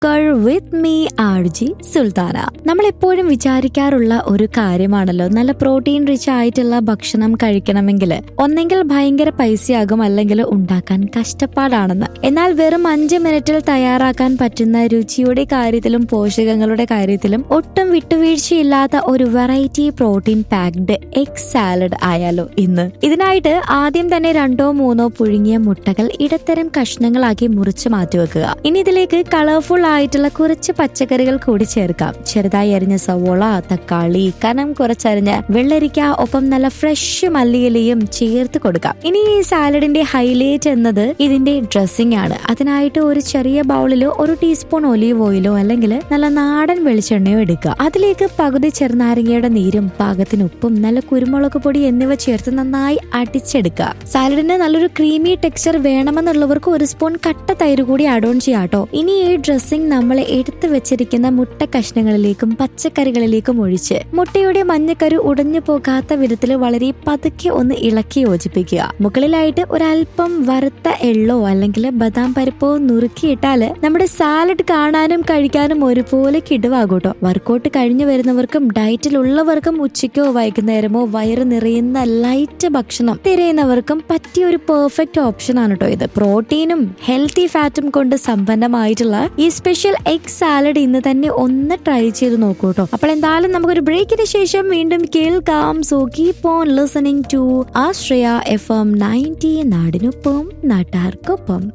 cooker with me R G Sultana നമ്മൾ എപ്പോഴും വിചാരിക്കാറുള്ള ഒരു കാര്യമാണല്ലോ നല്ല പ്രോട്ടീൻ റിച്ച് ആയിട്ടുള്ള ഭക്ഷണം കഴിക്കണമെങ്കിൽ ഒന്നെങ്കിൽ ഭയങ്കര പൈസയാകും അല്ലെങ്കിൽ ഉണ്ടാക്കാൻ കഷ്ടപ്പാടാണെന്ന് എന്നാൽ വെറും അഞ്ച് മിനിറ്റിൽ തയ്യാറാക്കാൻ പറ്റുന്ന രുചിയുടെ കാര്യത്തിലും പോഷകങ്ങളുടെ കാര്യത്തിലും ഒട്ടും വിട്ടുവീഴ്ചയില്ലാത്ത ഒരു variety protein packed egg salad ആയാലോ ഇന്ന് ഇതിനായിട്ട് ആദ്യം തന്നെ രണ്ടോ മൂന്നോ പുഴുങ്ങിയ മുട്ടകൾ ഇടത്തരം കഷ്ണങ്ങളാക്കി മുറിച്ച് മാറ്റിവെക്കുക ഇനി ഇതിലേക്ക് കളർഫുൾ ആയിട്ടുള്ള കുറച്ച് പച്ചക്കറികൾ കൂടി ചേർക്കാം ചെറുതായി അരിഞ്ഞ സവോള തക്കാളി കനം കുറച്ചരിഞ്ഞ വെള്ളരിക്ക ഒപ്പം നല്ല ഫ്രഷ് മല്ലിയിലയും ചേർത്ത് കൊടുക്കാം ഇനി ഈ സാലഡിന്റെ ഹൈലൈറ്റ് എന്നത് ഇതിന്റെ ഡ്രസ്സിംഗ് ആണ് അതിനായിട്ട് ഒരു ചെറിയ ബൗളിലോ ഒരു ടീസ്പൂൺ ഒലീവ് ഓയിലോ അല്ലെങ്കിൽ നല്ല നാടൻ വെളിച്ചെണ്ണയോ എടുക്കുക അതിലേക്ക് പകുതി ചെറുനാരങ്ങയുടെ നീരും പാകത്തിന് ഉപ്പും നല്ല കുരുമുളക് പൊടി എന്നിവ ചേർത്ത് നന്നായി അടിച്ചെടുക്കുക സാലഡിന് നല്ലൊരു ക്രീമി ടെക്സ്ചർ വേണമെന്നുള്ളവർക്ക് ഒരു സ്പൂൺ കട്ട തൈര് കൂടി ആഡ് ഓൺ ചെയ്യാട്ടോ ഇനി ഈ ഡ്രസ്സിംഗ് നമ്മൾ എടുത്തു വെച്ചിരിക്കുന്ന മുട്ട കഷ്ണങ്ങളിലേക്കും പച്ചക്കറികളിലേക്കും ഒഴിച്ച് മുട്ടയുടെ മഞ്ഞക്കരു ഉടഞ്ഞു പോകാത്ത വിധത്തിൽ വളരെ പതുക്കെ ഒന്ന് ഇളക്കി യോജിപ്പിക്കുക മുകളിലായിട്ട് ഒരല്പം വറുത്ത എള്ളോ അല്ലെങ്കിൽ ബദാം പരിപ്പോ നുറുക്കിയിട്ടാല് നമ്മുടെ സാലഡ് കാണാനും കഴിക്കാനും ഒരുപോലെ കിടുവാകൂട്ടോ വർക്കൗട്ട് കഴിഞ്ഞു വരുന്നവർക്കും ഡയറ്റിലുള്ളവർക്കും ഉച്ചയ്ക്കോ വൈകുന്നേരമോ വയറ് നിറയുന്ന ലൈറ്റ് ഭക്ഷണം തിരയുന്നവർക്കും പറ്റിയ ഒരു പെർഫെക്റ്റ് ഓപ്ഷൻ ആണ് കേട്ടോ ഇത് പ്രോട്ടീനും ഹെൽത്തി ഫാറ്റും കൊണ്ട് സമ്പന്നമായിട്ടുള്ള ഈ സ്പെഷ്യൽ എഗ് സാലഡ് ഇന്ന് തന്നെ ഒന്ന് ട്രൈ ചെയ്ത് നോക്കൂ കേട്ടോ അപ്പോൾ എന്തായാലും നമുക്കൊരു ബ്രേക്കിന് ശേഷം വീണ്ടും കേൾക്കാം so keep on listening to Ashraya FM ninety നയൻറ്റി നാടിനൊപ്പം നാട്ടാർക്കൊപ്പം